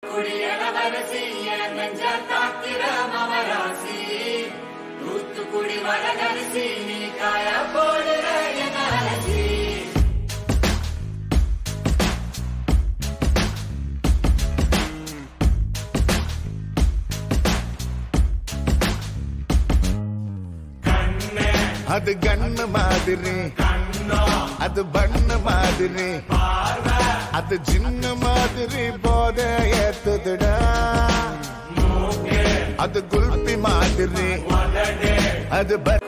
குடியளவரசி என் நெஞ்ச தாக்கிற மமராசி தூத்துக்குடி வடகரிசி நீ காய போடுற என் அலசி அது கண்ணு மாதிரி அது பண்ணு மாதிரி அது சின்ன மாதிரி போத ஏத்துதுடா அது குல்பி மாதிரி அது பர்